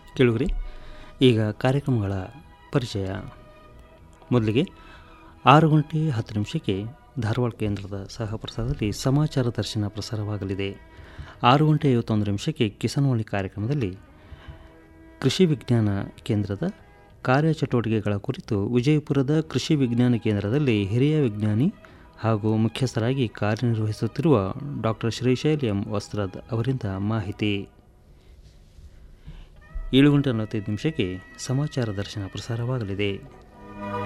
ಕೇಳುಗ್ರಿ ಈಗ ಕಾರ್ಯಕ್ರಮಗಳ ಪರಿಚಯ ಮೊದಲಿಗೆ ಆರು ಗಂಟೆ ಹತ್ತು ನಿಮಿಷಕ್ಕೆ ಧಾರವಾಡ ಕೇಂದ್ರದ ಸಹ ಪ್ರಸಾರದಲ್ಲಿ ಸಮಾಚಾರ ದರ್ಶನ ಪ್ರಸಾರವಾಗಲಿದೆ ಆರು ಗಂಟೆ ಐವತ್ತೊಂದು ನಿಮಿಷಕ್ಕೆ ಕಿಸಾನ್ವಾಣಿ ಕಾರ್ಯಕ್ರಮದಲ್ಲಿ ಕೃಷಿ ವಿಜ್ಞಾನ ಕೇಂದ್ರದ ಕಾರ್ಯಚಟುವಟಿಕೆಗಳ ಕುರಿತು ವಿಜಯಪುರದ ಕೃಷಿ ವಿಜ್ಞಾನ ಕೇಂದ್ರದಲ್ಲಿ ಹಿರಿಯ ವಿಜ್ಞಾನಿ ಹಾಗೂ ಮುಖ್ಯಸ್ಥರಾಗಿ ಕಾರ್ಯನಿರ್ವಹಿಸುತ್ತಿರುವ ಡಾಕ್ಟರ್ ಶ್ರೀಶೈಲ್ ಎಂ ವಸ್ತ್ರದ್ ಅವರಿಂದ ಮಾಹಿತಿ ಏಳು ಗಂಟೆ ನಲವತ್ತೈದು ನಿಮಿಷಕ್ಕೆ ಸಮಾಚಾರ ದರ್ಶನ ಪ್ರಸಾರವಾಗಲಿದೆ